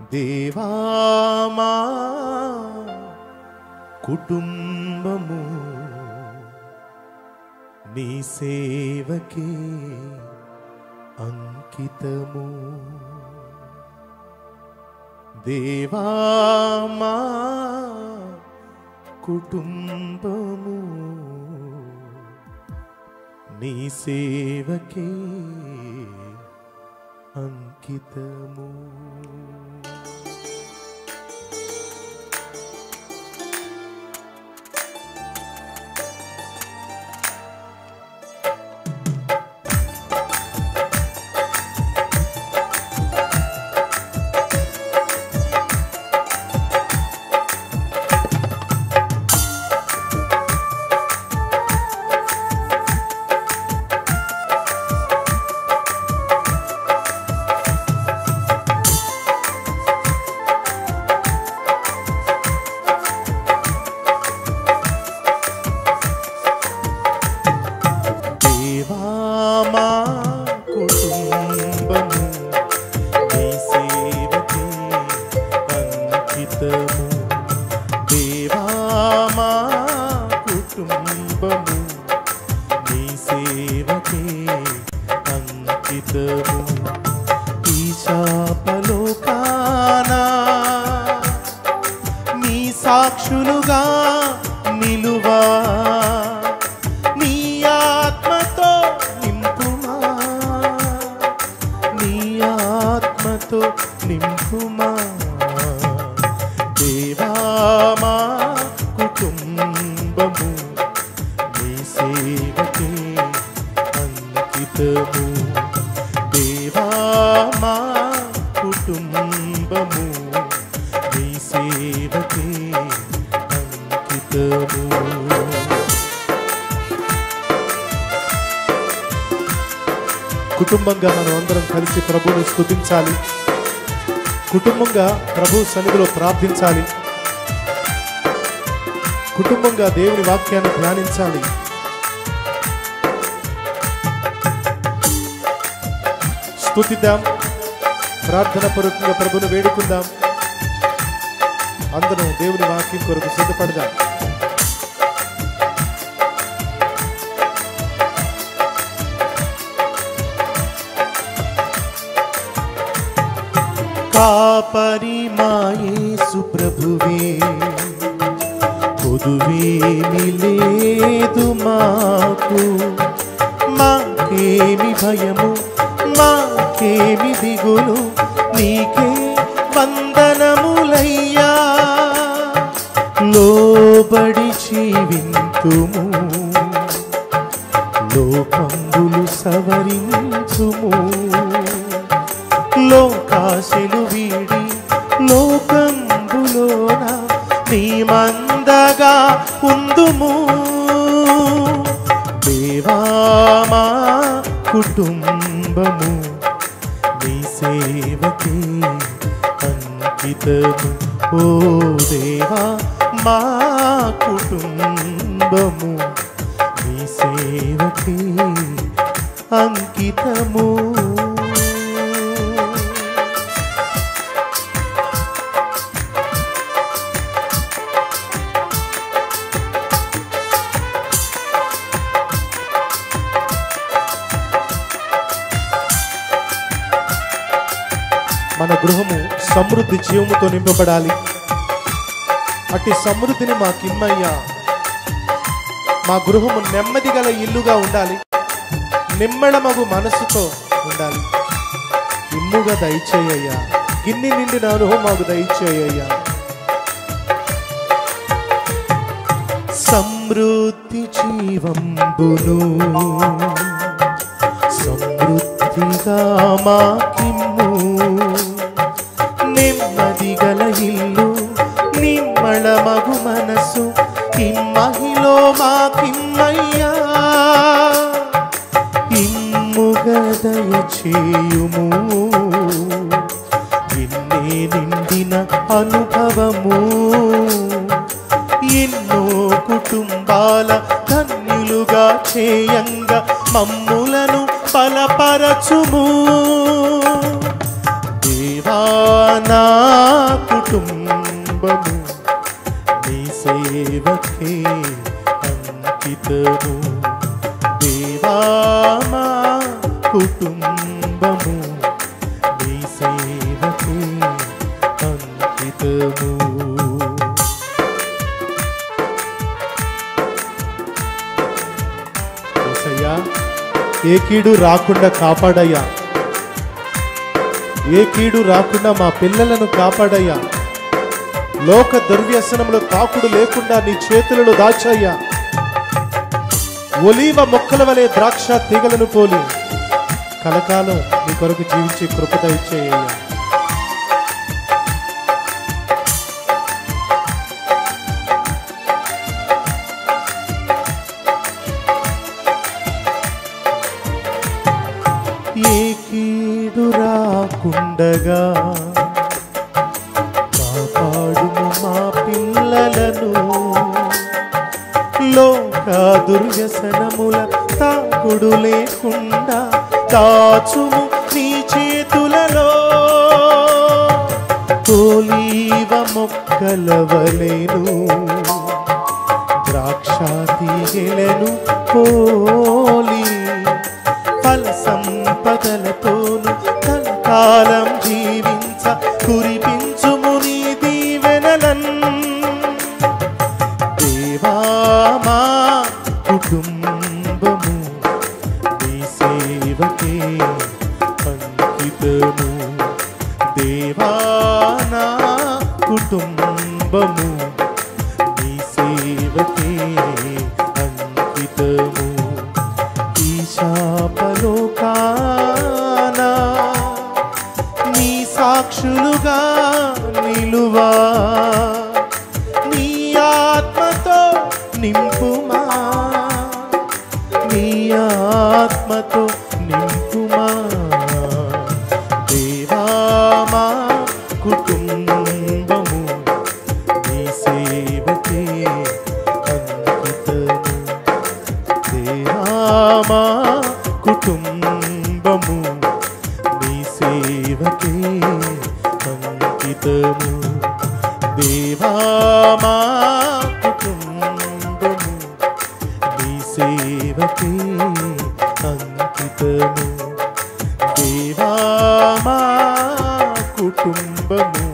దేవామా కుటుంబము నీ సేవకే అంకితము దేవామా కుటుంబము నీ సేవకే అంకితము దేవామా కుటుంబము నీ సేవకే అంకితము దేవామా కుటుంబము నీ సేవకే అంకితము ఈ శాపలోకానా నీ సాక్షులుగా నిలువా నీ ఆత్మతో నింపుమా నీ ఆత్మతో నింపుమా దేవామా కుటుంబము నీ సేవకే అంకితము దేవామా కుటుంబము నీ సేవకే అంకితము కుటుంబంగా మనం అందరం కలిసి ప్రభువుని స్తుతించాలి కుటుంబంగా ప్రభు సన్నిధిలో ప్రార్థించాలి కుటుంబంగా దేవుని వాక్యాన్ని ధ్యానించాలి స్తుతిద్దాం ప్రార్థన పూర్వకంగా ప్రభుని వేడుకుందాం అందరం దేవుని వాక్యం కొరకు సిద్ధపడదాం కాపరి మాయేసు ప్రభువే పొదువేమి లేదు మాకు మాకేమి భయము మాకేమి దిగులు నీకే వందనములయ్యా లోబడి జీవింతుము లోకంబులు సవరించుము లోకాశలు వీడి లోకంబులోన నీ మందగా ఉందుము దేవామా కుటుంబము నీ సేవకే అంకితము ఓ దేవా మా కుటుంబము నీ సేవకే అంకితము మన గృహము సమృద్ధి జీవముతో నింపబడాలి అట్టి సమృద్ధిని మాకిమ్మయ్యా మా గృహము నెమ్మది గల ఇల్లుగా ఉండాలి నిమ్మళమగు మనసుతో ఉండాలి ఇమ్ముగా దయచేయ్యా గిన్ని నిండిన అనుభవం మాకు దయచేయ్యా సమృద్ధి జీవంబును సమృద్ధిగా మాకిమ్ము నెమ్మది గల ఇల్లు నిమ్మళమగు మనసు ఇమ్మహిలో మాకిమ్మయ్యా ఇమ్ముగ దయచేయుము ఇన్నే నిండిన అనుభవము ఎన్నో కుటుంబాల ధన్యులుగా చేయంగా మమ్ములను బలపరచుము దేవానా సేవకే అంకితము దేవా మా కుటుంబము నీ సేవకే అంకితము యేసయ్యా, ఏ కీడు రాకుండా కాపాడయ్యా ఏ కీడు రాకుండా మా పిల్లలను కాపాడయ్యా లోక దుర్వ్యసనంలో తాకుడు లేకుండా నీ చేతులలో దాచయ్యా ఒలీవ మొక్కల వలె ద్రాక్ష తీగలను పోలి కలకాలం నీ కొరకు జీవించే కృపద ఇచ్చేయ్యా ఏ కీడు రాకుండగా కాపాడుము మా పిల్లలను లోక దుర్వ్యసనముల తాకుడు లేకుండా దాచుము నీ చేతులలో తోలీవ మొక్కల వలెను ద్రాక్ష తీగెలను పోలి ఫల సంపదలతోను కలకాలం జీవించ కురిపించుము నీ దీవెనలన్ దేవా మా కుటుంబము నీ సేవకే అంకితము దేవా నా కుటుంబము నీ సేవకే అంకితము ఈ శాపలోకానా నీ సాక్షులుగా నిలువా నీ ఆత్మతో నింపుమా నీ ఆత్మతో నింపుమా దేవా మా కుటుంబము నీ సేవకే అంకితము దేవా మా కుటుంబము నీ సేవకే అంకితము దేవా మా కుటుంబము నీ సేవకే అంకితము దేవా మా కుటుంబము